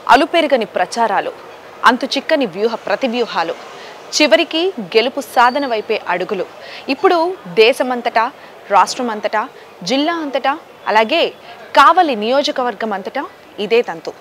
అలుపెరుగని ప్రచారాలు అంతు చిక్కని వ్యూహ ప్రతివ్యూహాలు చివరికి గెలుపు సాధన వైపే అడుగులు ఇప్పుడు దేశమంతటా రాష్ట్రమంతటా జిల్లా అంతటా అలాగే కావలి నియోజకవర్గం అంతటా ఇదే తంతు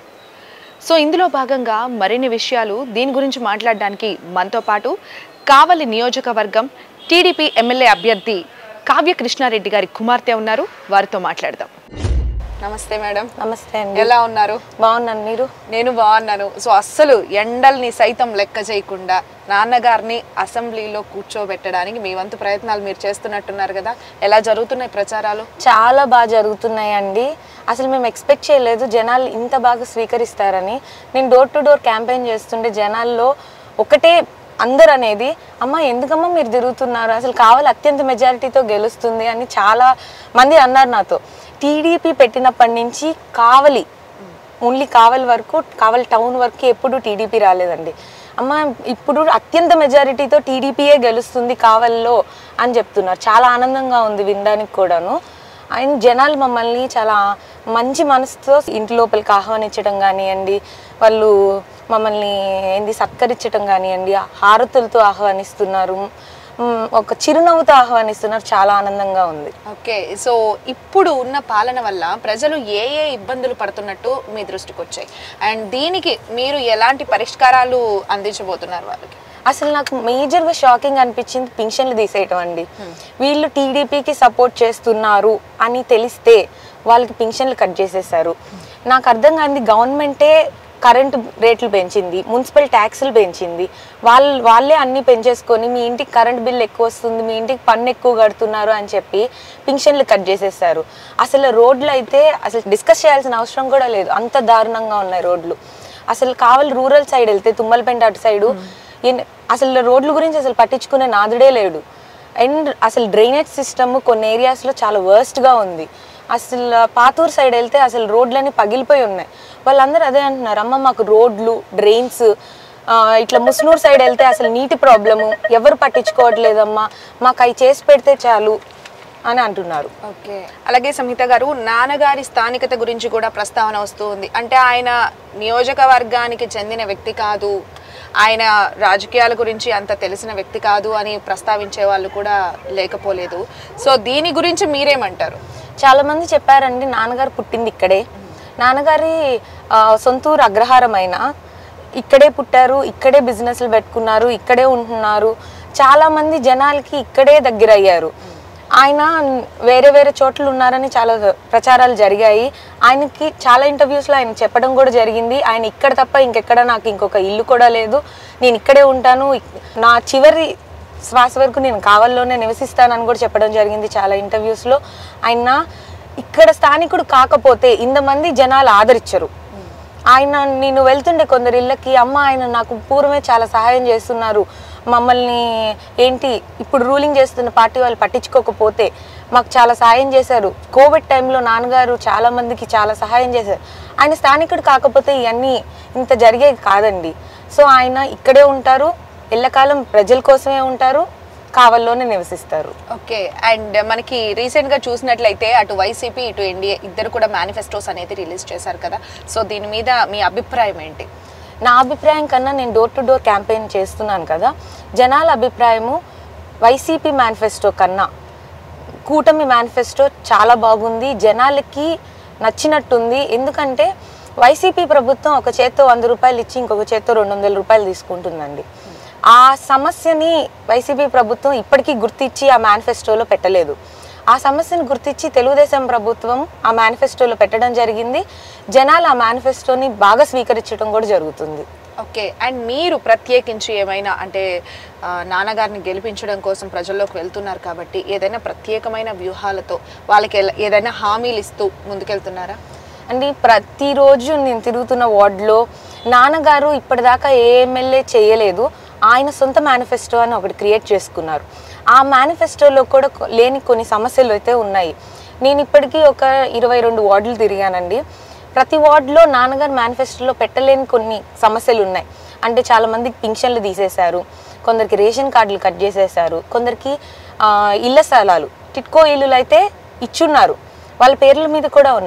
సో ఇందులో భాగంగా మరిన్ని విషయాలు దీని గురించి మాట్లాడడానికి మనతో పాటు కావలి నియోజకవర్గం టీడీపీ ఎమ్మెల్యే అభ్యర్థి కావ్య కృష్ణారెడ్డి గారి కుమార్తె ఉన్నారు వారితో మాట్లాడదాం నమస్తే మేడం నమస్తే అండి ఎలా ఉన్నారు బాగున్నాను మీరు నేను బాగున్నాను సో అస్సలు ఎండల్ని సైతం లెక్క చేయకుండా నాన్నగారిని అసెంబ్లీలో కూర్చోబెట్టడానికి మీ వంతు ప్రయత్నాలు మీరు చేస్తున్నట్టున్నారు కదా ఎలా జరుగుతున్నాయి ప్రచారాలు చాలా బాగా జరుగుతున్నాయండి అసలు మేము ఎక్స్పెక్ట్ చేయలేదు జనాలు ఇంత బాగా స్వీకరిస్తారని నేను డోర్ టు డోర్ క్యాంపెయిన్ చేస్తుంటే జనాల్లో ఒకటే అందరు అనేది అమ్మ ఎందుకమ్మా మీరు తిరుగుతున్నారు అసలు కావాలి అత్యంత మెజారిటీతో గెలుస్తుంది అని చాలా మంది అన్నారు నాతో టీడీపీ పెట్టినప్పటి నుంచి కావలి ఓన్లీ కావలి వరకు కావలి టౌన్ వరకు ఎప్పుడు టీడీపీ రాలేదండి అమ్మ ఇప్పుడు అత్యంత మెజారిటీతో టీడీపీయే గెలుస్తుంది కావల్లో అని చెప్తున్నారు చాలా ఆనందంగా ఉంది వినడానికి కూడాను అండ్ జనాలు మమ్మల్ని చాలా మంచి మనసుతో ఇంటి లోపలికి ఆహ్వానించడం కానివ్వండి వాళ్ళు మమ్మల్ని ఏంది సత్కరించడం కానివ్వండి హారతులతో ఆహ్వానిస్తున్నారు మ్, ఒక చిరునవ్వుతో ఆహ్వానిస్తున్నారు చాలా ఆనందంగా ఉంది ఓకే సో ఇప్పుడు ఉన్న పాలన వల్ల ప్రజలు ఏ ఏ ఇబ్బందులు పడుతున్నట్టు మీ దృష్టికి వచ్చాయి అండ్ దీనికి మీరు ఎలాంటి పరిష్కారాలు అందించబోతున్నారు వాళ్ళకి అసలు నాకు మేజర్గా షాకింగ్ అనిపించింది పింఛన్లు తీసేయటం అండి వీళ్ళు టీడీపీకి సపోర్ట్ చేస్తున్నారు అని తెలిస్తే వాళ్ళకి పింఛన్లు కట్ చేసేసారు నాకు అర్థం కాంది గవర్నమెంటే కరెంటు రేట్లు పెంచింది మున్సిపల్ ట్యాక్సులు పెంచింది వాళ్ళు వాళ్ళే అన్ని పెంచేసుకొని మీ ఇంటికి కరెంట్ బిల్ ఎక్కువ వస్తుంది మీ ఇంటికి పన్ను ఎక్కువ కడుతున్నారు అని చెప్పి పింఛన్లు కట్ చేసేసారు అసలు రోడ్లు అయితే అసలు డిస్కస్ చేయాల్సిన అవసరం కూడా లేదు అంత దారుణంగా ఉన్నాయి రోడ్లు అసలు కావాలి రూరల్ సైడ్ వెళ్తే తుమ్మలపెంట అటు సైడు ఎన్- అసలు రోడ్ల గురించి అసలు పట్టించుకునే నాదుడే లేడు అండ్ అసలు డ్రైనేజ్ సిస్టమ్ కొన్ని ఏరియాస్లో చాలా వర్స్ట్గా ఉంది అసలు పాతూరు సైడ్ వెళ్తే అసలు రోడ్లన్నీ పగిలిపోయి ఉన్నాయి వాళ్ళందరూ అదే అంటున్నారు అమ్మ మాకు రోడ్లు డ్రైన్స్ ఇట్లా ముస్నూరు సైడ్ వెళ్తే అసలు నీటి ప్రాబ్లము ఎవరు పట్టించుకోవట్లేదమ్మా మాకు అవి చేసి పెడితే చాలు అని అంటున్నారు ఓకే అలాగే సంహిత గారు నాన్నగారి స్థానికత గురించి కూడా ప్రస్తావన వస్తూ ఉంది అంటే ఆయన నియోజకవర్గానికి చెందిన వ్యక్తి కాదు ఆయన రాజకీయాల గురించి అంత తెలిసిన వ్యక్తి కాదు అని ప్రస్తావించే వాళ్ళు కూడా లేకపోలేదు సో దీని గురించి మీరేమంటారు చాలా మంది చెప్పారండి నాన్నగారు పుట్టింది ఇక్కడే నాన్నగారి ఆ, సొంతూరు అగ్రహారమైన ఇక్కడే పుట్టారు ఇక్కడే బిజినెస్లు పెట్టుకున్నారు ఇక్కడే ఉంటున్నారు చాలా మంది జనాలకి ఇక్కడే దగ్గర అయ్యారు ఆయన వేరే వేరే చోట్ల ఉన్నారని చాలా ప్రచారాలు జరిగాయి ఆయనకి చాలా ఇంటర్వ్యూస్లో ఆయన చెప్పడం కూడా జరిగింది ఆయన ఇక్కడ తప్ప ఇంకెక్కడ నాకు ఇంకొక ఇల్లు కూడా లేదు నేను ఇక్కడే ఉంటాను నా చివరి శ్వాస వరకు నేను కావల్లోనే నివసిస్తానని కూడా చెప్పడం జరిగింది చాలా ఇంటర్వ్యూస్లో ఆయన ఇక్కడ స్థానికుడు కాకపోతే ఇంతమంది జనాలు ఆదరించరు ఆయన నేను వెళ్తుండే కొందరు ఇళ్ళకి అమ్మ ఆయన నాకు పూర్వమే చాలా సహాయం చేస్తున్నారు మమ్మల్ని ఏంటి ఇప్పుడు రూలింగ్ చేస్తున్న పార్టీ వాళ్ళు పట్టించుకోకపోతే మాకు చాలా సహాయం చేశారు కోవిడ్ టైంలో నాన్నగారు చాలా మందికి చాలా సహాయం చేశారు ఆయన స్థానికుడు కాకపోతే ఇవన్నీ ఇంత జరిగేది కాదండి సో ఆయన ఇక్కడే ఉంటారు ఎల్లకాలం ప్రజల కోసమే ఉంటారు కావల్లోనే నివసిస్తారు ఓకే అండ్ మనకి రీసెంట్గా చూసినట్లయితే అటు వైసీపీ ఇటు ఎన్డీఏ ఇద్దరు కూడా మేనిఫెస్టోస్ అనేది రిలీజ్ చేశారు కదా సో దీని మీద మీ అభిప్రాయం ఏంటి నా అభిప్రాయం కన్నా నేను డోర్ టు డోర్ క్యాంపెయిన్ చేస్తున్నాను కదా జనాల అభిప్రాయము వైసీపీ మేనిఫెస్టో కన్నా కూటమి మేనిఫెస్టో చాలా బాగుంది జనాలకి నచ్చినట్టుంది ఎందుకంటే వైసీపీ ప్రభుత్వం ఒక చేత్తో వంద రూపాయలు ఇచ్చి ఇంకొక చేత్తో రెండు వందల రూపాయలు తీసుకుంటుందండి ఆ సమస్యని వైసీపీ ప్రభుత్వం ఇప్పటికీ గుర్తించి ఆ మేనిఫెస్టోలో పెట్టలేదు ఆ సమస్యను గుర్తించి తెలుగుదేశం ప్రభుత్వం ఆ మేనిఫెస్టోలో పెట్టడం జరిగింది జనాలు ఆ మేనిఫెస్టోని బాగా స్వీకరించడం కూడా జరుగుతుంది ఓకే అండ్ మీరు ప్రత్యేకించి ఏమైనా అంటే ఆ, నాన్నగారిని గెలిపించడం కోసం ప్రజల్లోకి వెళ్తున్నారు కాబట్టి ఏదైనా ప్రత్యేకమైన వ్యూహాలతో వాళ్ళకి ఎలా- ఏదైనా హామీలు ఇస్తూ ముందుకెళ్తున్నారా అండి ప్రతిరోజు నేను తిరుగుతున్న వార్డులో నాన్నగారు ఇప్పటిదాకా ఏ ఎమ్మెల్యే చేయలేదు ఆయన సొంత మేనిఫెస్టో అని ఒకటి క్రియేట్ చేసుకున్నారు ఆ మేనిఫెస్టోలో కూడా కొ- లేని కొన్ని సమస్యలు అయితే ఉన్నాయి నేను ఇప్పటికీ ఒక ఇరవై రెండు వార్డులు తిరిగానండి ప్రతి వార్డులో నాన్నగారు మేనిఫెస్టోలో పెట్టలేని కొన్ని సమస్యలు ఉన్నాయి అంటే చాలా మందికి పింఛన్లు తీసేశారు కొందరికి రేషన్ కార్డులు కట్ చేసేశారు కొందరికి ఆ, ఇళ్ల స్థలాలు టిట్కో ఇల్లులు అయితే ఇచ్చున్నారు వాళ్ళ పేర్ల మీద కూడా ఉన్నాయి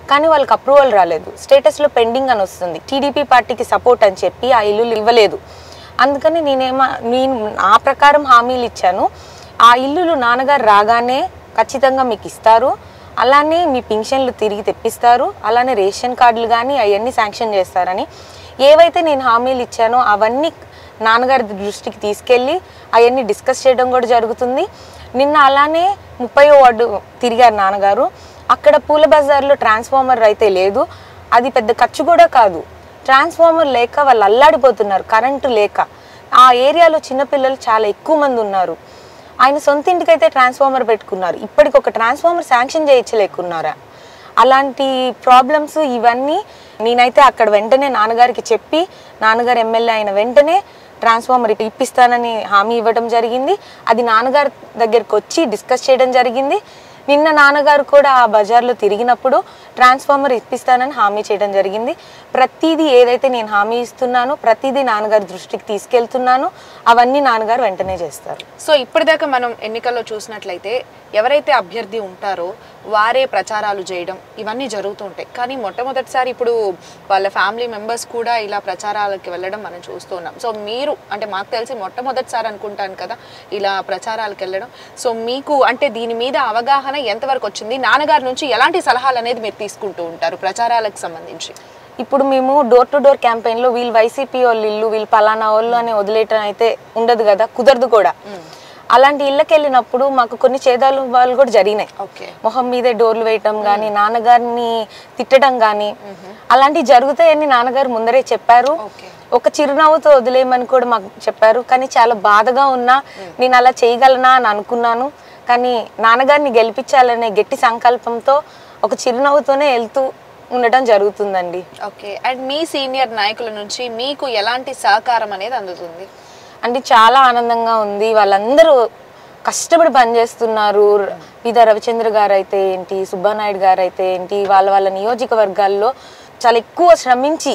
కానీ వాళ్ళకి అప్రూవల్ రాలేదు స్టేటస్లో పెండింగ్ అని వస్తుంది టీడీపీ పార్టీకి సపోర్ట్ అని చెప్పి ఆ ఇల్లులు ఇవ్వలేదు అందుకని నేనేమో నేను నా ప్రకారం హామీలు ఇచ్చాను ఆ ఇల్లులు నాన్నగారు రాగానే ఖచ్చితంగా మీకు ఇస్తారు అలానే మీ పింఛన్లు తిరిగి తెప్పిస్తారు అలానే రేషన్ కార్డులు కానీ అవన్నీ శాంక్షన్ చేస్తారని ఏవైతే నేను హామీలు ఇచ్చానో అవన్నీ నాన్నగారి దృష్టికి తీసుకెళ్ళి అవన్నీ డిస్కస్ చేయడం కూడా జరుగుతుంది నిన్న అలానే ముప్పై వార్డు తిరిగారు నాన్నగారు అక్కడ పూల బజార్లో ట్రాన్స్ఫార్మర్ అయితే లేదు అది పెద్ద ఖర్చు కూడా కాదు ట్రాన్స్ఫార్మర్ లేక వాళ్ళు అల్లాడిపోతున్నారు కరెంటు లేక ఆ ఏరియాలో చిన్నపిల్లలు చాలా ఎక్కువ మంది ఉన్నారు ఆయన సొంత ఇంటికైతే ట్రాన్స్ఫార్మర్ పెట్టుకున్నారు ఇప్పటికి ఒక ట్రాన్స్ఫార్మర్ శాంక్షన్ చేయించలేకున్నారా అలాంటి ప్రాబ్లమ్స్ ఇవన్నీ నేనైతే అక్కడ వెంటనే నాన్నగారికి చెప్పి నాన్నగారు ఎమ్మెల్యే అయిన వెంటనే ట్రాన్స్ఫార్మర్ ఇప్పిస్తానని హామీ ఇవ్వడం జరిగింది అది నాన్నగారి దగ్గరికి వచ్చి డిస్కస్ చేయడం జరిగింది నిన్న నాన్నగారు కూడా ఆ బజార్లో తిరిగినప్పుడు ట్రాన్స్ఫార్మర్ ఇప్పిస్తానని హామీ చేయడం జరిగింది ప్రతిదీ ఏదైతే నేను హామీ ఇస్తున్నానో ప్రతిదీ నాన్నగారి దృష్టికి తీసుకెళ్తున్నాను అవన్నీ నాన్నగారు వెంటనే చేస్తారు సో ఇప్పటిదాకా మనం ఎన్నికల్లో చూసినట్లయితే ఎవరైతే అభ్యర్థి ఉంటారో వారే ప్రచారాలు చేయడం ఇవన్నీ జరుగుతూ ఉంటాయి కానీ మొట్టమొదటిసారి ఇప్పుడు వాళ్ళ ఫ్యామిలీ మెంబర్స్ కూడా ఇలా ప్రచారాలకు వెళ్ళడం మనం చూస్తూ ఉన్నాం సో మీరు అంటే మాకు తెలిసి మొట్టమొదటిసారి అనుకుంటాను కదా ఇలా ప్రచారాలకు వెళ్ళడం సో మీకు అంటే దీని మీద అవగాహన ఎంతవరకు వచ్చింది నాన్నగారి నుంచి ఎలాంటి సలహాలు అనేది మీరు తీసుకుంటూ ఉంటారు ప్రచారాలకు సంబంధించి ఇప్పుడు మేము డోర్ టు డోర్ క్యాంపెయిన్లో వీళ్ళు వైసీపీ వాళ్ళు ఇల్లు వీళ్ళు పలానా వాళ్ళు అని వదిలేయటం అయితే ఉండదు కదా కుదరదు కూడా అలాంటి ఇళ్ళకి వెళ్ళినప్పుడు మాకు కొన్ని చేదాలు వాళ్ళు కూడా జరిగినాయి ఓకే మొహం మీదే డోర్లు వేయటం కానీ నాన్నగారిని తిట్టడం కానీ అలాంటివి జరుగుతాయని నాన్నగారు ముందరే చెప్పారు ఓకే ఒక చిరునవ్వుతో వదిలేయమని కూడా మాకు చెప్పారు కానీ చాలా బాధగా ఉన్నా నేను అలా చేయగలనా అని అనుకున్నాను కానీ నాన్నగారిని గెలిపించాలనే గట్టి సంకల్పంతో ఒక చిరునవ్వుతోనే వెళ్తూ ఉండటం జరుగుతుందండి ఓకే అండ్ మీ సీనియర్ నాయకుల నుంచి మీకు ఎలాంటి సహకారం అనేది అందుతుంది అంటే చాలా ఆనందంగా ఉంది వాళ్ళందరూ కష్టపడి పనిచేస్తున్నారు విధ రవిచంద్ర గారు అయితే ఏంటి సుబ్బానాయుడు గారు అయితే ఏంటి వాళ్ళ వాళ్ళ నియోజకవర్గాల్లో చాలా ఎక్కువ శ్రమించి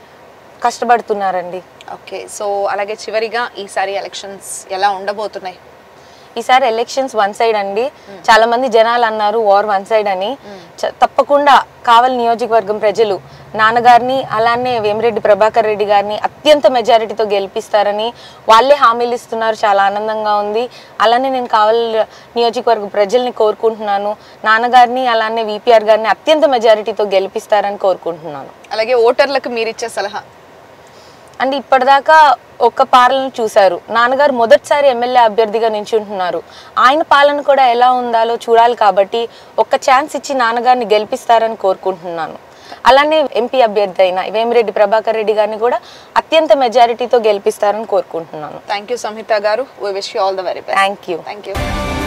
కష్టపడుతున్నారండి ఓకే సో అలాగే చివరిగా ఈసారి ఎలక్షన్స్ ఎలా ఉండబోతున్నాయి ఈసారి ఎలక్షన్స్ వన్ సైడ్ అండి చాలా మంది జనాలు అన్నారు వార్ వన్ సైడ్ అని చ- తప్పకుండా కావలి నియోజకవర్గం ప్రజలు నాన్నగారిని అలానే వేమిరెడ్డి ప్రభాకర్ రెడ్డి గారిని అత్యంత మెజారిటీతో గెలిపిస్తారని వాళ్ళే హామీలు ఇస్తున్నారు చాలా ఆనందంగా ఉంది అలానే నేను కావలి నియోజకవర్గ ప్రజల్ని కోరుకుంటున్నాను నాన్నగారిని అలానే విపిఆర్ గారిని అత్యంత మెజారిటీతో గెలిపిస్తారని కోరుకుంటున్నాను అలాగే ఓటర్లకు మీరు ఇచ్చే సలహా అంటే ఇప్పటిదాకా ఒక్క పాలన చూశారు నాన్నగారు మొదటిసారి ఎమ్మెల్యే అభ్యర్థిగా నించుంటున్నారు ఆయన పాలన కూడా ఎలా ఉండాలో చూడాలి కాబట్టి ఒక్క ఛాన్స్ ఇచ్చి నాన్నగారిని గెలిపిస్తారని కోరుకుంటున్నాను అలానే ఎంపీ అభ్యర్థి అయిన వేమిరెడ్డి ప్రభాకర్ రెడ్డి గారిని కూడా అత్యంత మెజారిటీతో గెలిపిస్తారని కోరుకుంటున్నాను thank you Samhita garu we wish you all the very best thank you thank you